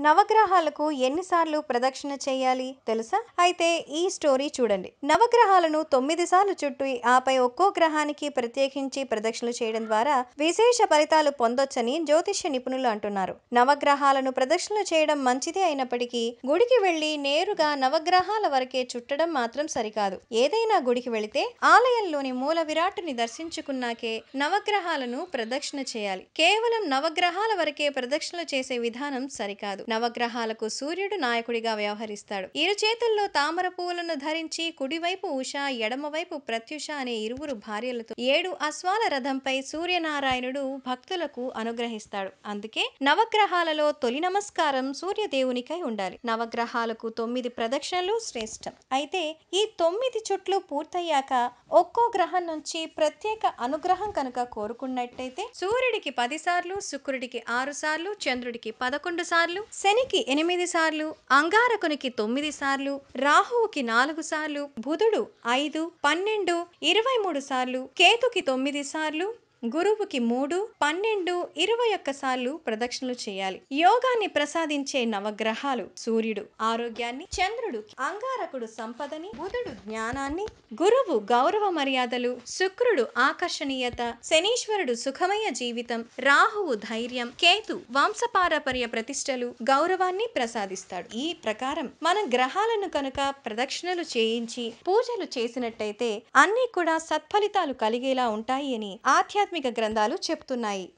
నవగ్రహాలకు ఎన్నిసార్లు ప్రదక్షిణ చేయాలి తెలుసా అయితే ఈ స్టోరీ చూడండి నవగ్రహాలను తొమ్మిది సార్లు చుట్టి ఆపై ఒక్కో గ్రహానికి ప్రత్యేకించి ప్రదక్షిణలు చేయడం ద్వారా విశేష ఫలితాలు పొందొచ్చని జ్యోతిష్య నిపుణులు అంటున్నారు నవగ్రహాలను ప్రదక్షిణలు చేయడం మంచిదే అయినప్పటికీ గుడికి వెళ్లి నేరుగా నవగ్రహాల వరకే చుట్టడం మాత్రం సరికాదు ఏదైనా గుడికి వెళితే ఆలయంలోని మూల విరాట్టుని దర్శించుకున్నాకే నవగ్రహాలను ప్రదక్షిణ చేయాలి కేవలం నవగ్రహాల వరకే ప్రదక్షిణలు చేసే విధానం సరికాదు నవగ్రహాలకు సూర్యుడు నాయకుడిగా వ్యవహరిస్తాడు ఇరు చేతుల్లో తామర పువ్వులను ధరించి కుడివైపు ఉష ఎడమవైపు ప్రత్యుష అనే ఇరువురు భార్యలతో ఏడు అశ్వాల రథంపై సూర్యనారాయణుడు భక్తులకు అనుగ్రహిస్తాడు అందుకే నవగ్రహాలలో తొలి నమస్కారం సూర్యదేవునికై ఉండాలి నవగ్రహాలకు తొమ్మిది ప్రదక్షిణలు శ్రేష్టం అయితే ఈ తొమ్మిది చుట్లు పూర్తయ్యాక ఒక్కో గ్రహం నుంచి ప్రత్యేక అనుగ్రహం కనుక కోరుకున్నట్టయితే సూర్యుడికి పది సార్లు శుక్రుడికి ఆరు సార్లు చంద్రుడికి పదకొండు సార్లు శనికి ఎనిమిది సార్లు అంగారకునికి తొమ్మిది సార్లు రాహువుకి నాలుగు సార్లు బుధుడు ఐదు పన్నెండు ఇరవై మూడు సార్లు కేతుకి తొమ్మిది సార్లు గురువుకి మూడు పన్నెండు ఇరవై ఒక్క సార్లు ప్రదక్షిణలు చేయాలి యోగాన్ని ప్రసాదించే నవగ్రహాలు సూర్యుడు ఆరోగ్యాన్ని చంద్రుడు అంగారకుడు సంపదని బుధుడు జ్ఞానాన్ని గురువు గౌరవ మర్యాదలు శుక్రుడు ఆకర్షణీయత శనీశ్వరుడు సుఖమయ జీవితం రాహువు ధైర్యం కేతు వంశపారపర్య ప్రతిష్టలు గౌరవాన్ని ప్రసాదిస్తాడు ఈ ప్రకారం మన గ్రహాలను కనుక ప్రదక్షిణలు చేయించి పూజలు చేసినట్టయితే అన్నీ కూడా సత్ఫలితాలు కలిగేలా ఉంటాయి అని ఆధ్యాత్మిక గ్రంథాలు చెప్తున్నాయి